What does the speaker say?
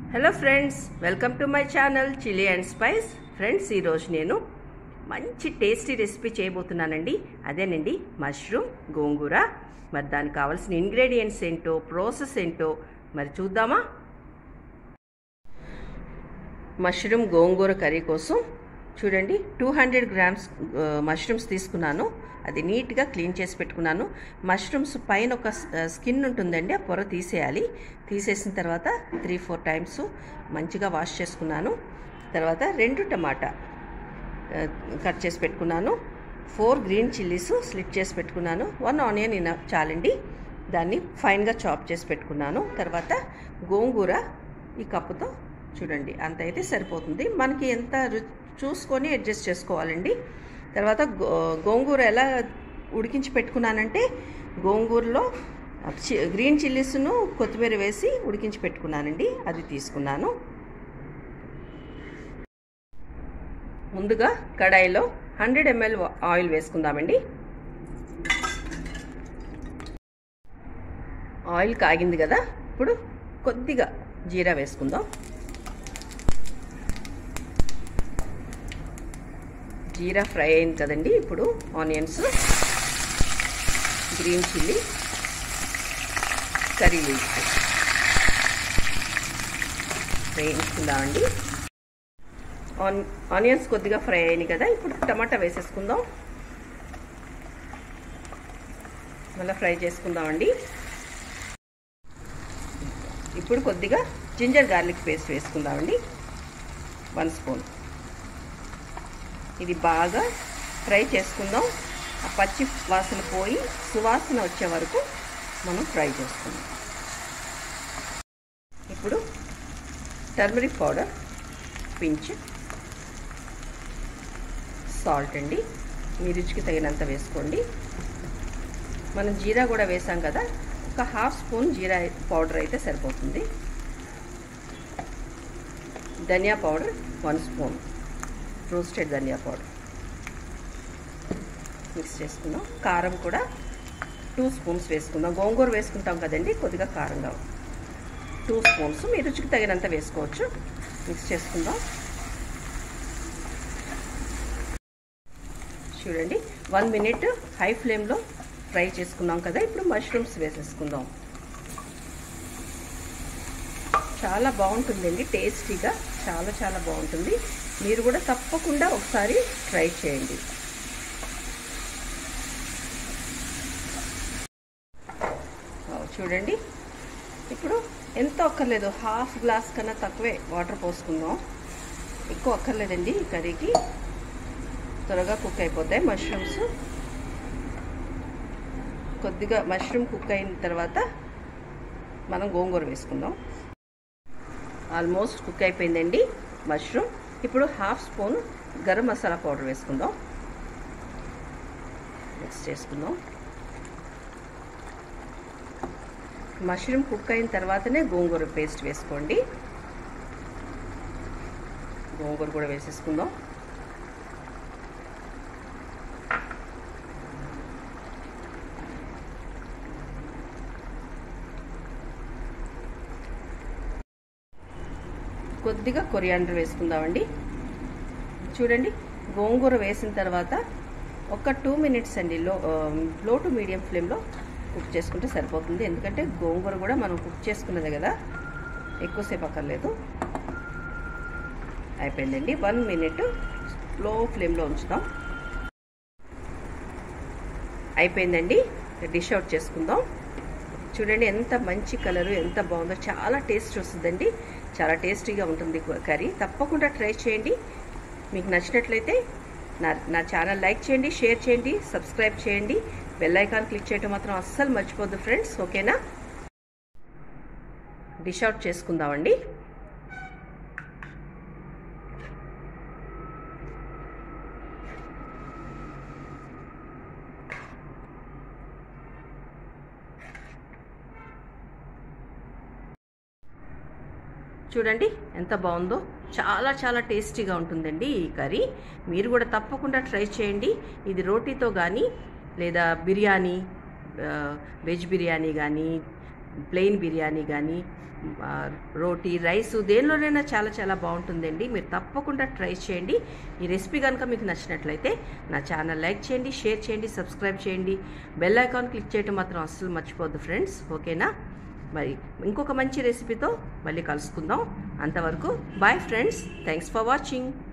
hello friends welcome to my channel chilli and spice friends ఈరోజు నేను మంచి tasty recipe చేయబోతున్నానండి అదేనండి మష్రూమ్ గోంగూర మరి దానికి కావాల్సిన ఇంగ్రీడియంట్స్ ఏంటో ప్రాసెస్ ఏంటో మరి చూద్దామా మష్రూమ్ గోంగూర కర్రీ కోసం చూడండి టూ హండ్రెడ్ గ్రామ్స్ మష్రూమ్స్ తీసుకున్నాను అది నీట్గా క్లీన్ చేసి పెట్టుకున్నాను మష్రూమ్స్ పైన ఒక స్కిన్ ఉంటుందండి ఆ పొర తీసేయాలి తీసేసిన తర్వాత త్రీ ఫోర్ టైమ్స్ మంచిగా వాష్ చేసుకున్నాను తర్వాత రెండు టమాటా కట్ చేసి పెట్టుకున్నాను ఫోర్ గ్రీన్ చిల్లీస్ స్లిట్ చేసి పెట్టుకున్నాను వన్ ఆనియన్ ఇన చాలండి దాన్ని ఫైన్గా చాప్ చేసి పెట్టుకున్నాను తర్వాత గోంగూర ఈ కప్పుతో చూడండి అంత అయితే సరిపోతుంది మనకి ఎంత చూసుకొని అడ్జస్ట్ చేసుకోవాలండి తర్వాత గోంగూర ఎలా ఉడికించి పెట్టుకున్నానంటే గోంగూరలో గ్రీన్ చిల్లీస్ను కొత్తిమీర వేసి ఉడికించి పెట్టుకున్నానండి అది తీసుకున్నాను ముందుగా కడాయిలో హండ్రెడ్ ఎంఎల్ ఆయిల్ వేసుకుందామండి ఆయిల్ కాగింది కదా ఇప్పుడు కొద్దిగా జీరా వేసుకుందాం జీరా ఫ్రై అయింది కదండి ఇప్పుడు onions green chilli curry leaves వేయించుకుందామండి ఆన్ ఆనియన్స్ కొద్దిగా ఫ్రై అయినాయి కదా ఇప్పుడు టమాటా వేసేసుకుందాం మళ్ళీ ఫ్రై చేసుకుందామండి ఇప్పుడు కొద్దిగా జింజర్ గార్లిక్ పేస్ట్ వేసుకుందామండి వన్ స్పూన్ ఇది బాగా ఫ్రై చేసుకుందాం ఆ పచ్చి వాసన పోయి సువాసన వచ్చే వరకు మనం ఫ్రై చేసుకుందాం ఇప్పుడు టర్మరిక్ పౌడర్ పించ్ సాల్ట్ అండి మీ రుచికి తగినంత వేసుకోండి మనం జీరా కూడా వేసాం కదా ఒక హాఫ్ స్పూన్ జీరా పౌడర్ అయితే సరిపోతుంది dhania powder one spoon roasted dhania powder mix చేసుకుందాం కారం కూడా టూ స్పూన్స్ వేసుకుందాం గోంగూర వేసుకుంటాం కదండి కొద్దిగా కారంగా టూ స్పూన్స్ మీ రుచికి తగినంత వేసుకోవచ్చు మిక్స్ చేసుకుందాం చూడండి వన్ మినిట్ హై ఫ్లేమ్లో ఫ్రై చేసుకున్నాం కదా ఇప్పుడు మష్రూమ్స్ వేసేసుకుందాం చాలా బాగుంటుందండి టేస్టీగా చాలా చాలా బాగుంటుంది మీరు కూడా తప్పకుండా ఒకసారి ట్రై చేయండి చూడండి ఇప్పుడు ఎంత అక్కర్లేదు హాఫ్ గ్లాస్ కన్నా తక్కువే వాటర్ పోసుకుందాం ఎక్కువ అక్కర్లేదండి ఈ కర్రీకి త్వరగా కుక్ అయిపోతాయి మష్రూమ్స్ కొద్దిగా మష్రూమ్ కుక్ అయిన తర్వాత మనం గోంగూర వేసుకుందాం ఆల్మోస్ట్ కుక్ అయిపోయిందండి మష్రూమ్ ఇప్పుడు half spoon garam masala powder వేసుకుందాం మిక్స్ చేసుకుందాం మష్రూమ్ కుక్ అయిన తర్వాతనే గోంగూర పేస్ట్ వేసుకోండి గోంగూర కూడా వేసేసుకుందాం కొద్దిగా కొరియాండర్ వేసుకుందామండి చూడండి గోంగూర వేసిన తర్వాత ఒక టూ మినిట్స్ అండి లో లో టు మీడియం ఫ్లేమ్లో కుక్ చేసుకుంటే సరిపోతుంది ఎందుకంటే గోంగూర కూడా మనం కుక్ చేసుకున్నదే కదా ఎక్కువసేపు అక్కర్లేదు అయిపోయిందండి వన్ మినిట్ లో ఫ్లేమ్లో ఉంచుదాం అయిపోయిందండి డిష్ అవుట్ చేసుకుందాం చూడండి ఎంత మంచి కలరు ఎంత బాగుందో చాలా టేస్ట్ వస్తుందండి చాలా టేస్టీగా ఉంటుంది కర్రీ తప్పకుండా ట్రై చేయండి మీకు నచ్చినట్లయితే నా నా ఛానల్ లైక్ చేయండి షేర్ చేయండి సబ్స్క్రైబ్ చేయండి బెల్ ఐకాన్ క్లిక్ చేయడం మాత్రం అస్సలు మర్చిపోద్దు ఫ్రెండ్స్ ఓకేనా డిష్ అవుట్ చేసుకుందామండి చూడండి ఎంత బాగుందో చాలా చాలా టేస్టీగా ఉంటుందండి ఈ కర్రీ మీరు కూడా తప్పకుండా ట్రై చేయండి ఇది రోటీతో కానీ లేదా బిర్యానీ వెజ్ బిర్యానీ కానీ ప్లెయిన్ బిర్యానీ కానీ ఆ, రోటీ రైస్ దేనిలోనైనా చాలా చాలా బాగుంటుందండి మీరు తప్పకుండా ట్రై చేయండి ఈ రెసిపీ కనుక మీకు నచ్చినట్లయితే నా ఛానల్ లైక్ చేయండి షేర్ చేయండి సబ్స్క్రైబ్ చేయండి బెల్ ఐకాన్ క్లిక్ చేయడం మాత్రం అస్సలు మర్చిపోద్దు ఫ్రెండ్స్ ఓకేనా మరి ఇంకొక మంచి రెసిపీతో మళ్ళీ కలుసుకుందాం అంతవరకు bye friends thanks for watching